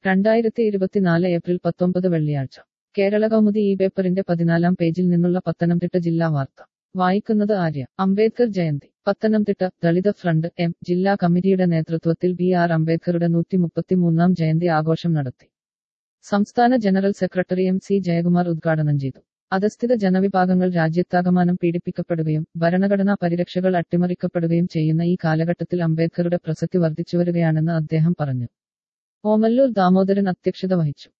രണ്ടായിരത്തി ഇരുപത്തിനാല് ഏപ്രിൽ പത്തൊമ്പത് വെള്ളിയാഴ്ച കേരള കൗമുദി ഈ പേപ്പറിന്റെ പതിനാലാം പേജിൽ നിന്നുള്ള പത്തനംതിട്ട ജില്ലാ വാർത്ത വായിക്കുന്നത് ആര്യ അംബേദ്കർ ജയന്തി പത്തനംതിട്ട ദളിത ഫ്രണ്ട് എം ജില്ലാ കമ്മിറ്റിയുടെ നേതൃത്വത്തിൽ ബി ആർ അംബേദ്കറുടെ നൂറ്റി മുപ്പത്തിമൂന്നാം ജയന്തി ആഘോഷം നടത്തി സംസ്ഥാന general secretary M C Jayakumar ഉദ്ഘാടനം ചെയ്തു അധസ്ഥിത ജനവിഭാഗങ്ങൾ രാജ്യത്താകമാനം പീഡിപ്പിക്കപ്പെടുകയും ഭരണഘടനാ പരിരക്ഷകൾ അട്ടിമറിക്കപ്പെടുകയും ചെയ്യുന്ന ഈ കാലഘട്ടത്തിൽ അംബേദ്കറുടെ പ്രസക്തി വർദ്ധിച്ചുവരികയാണെന്ന് അദ്ദേഹം പറഞ്ഞു ഓമല്ലൂർ ദാമോദരൻ അധ്യക്ഷത വഹിച്ചു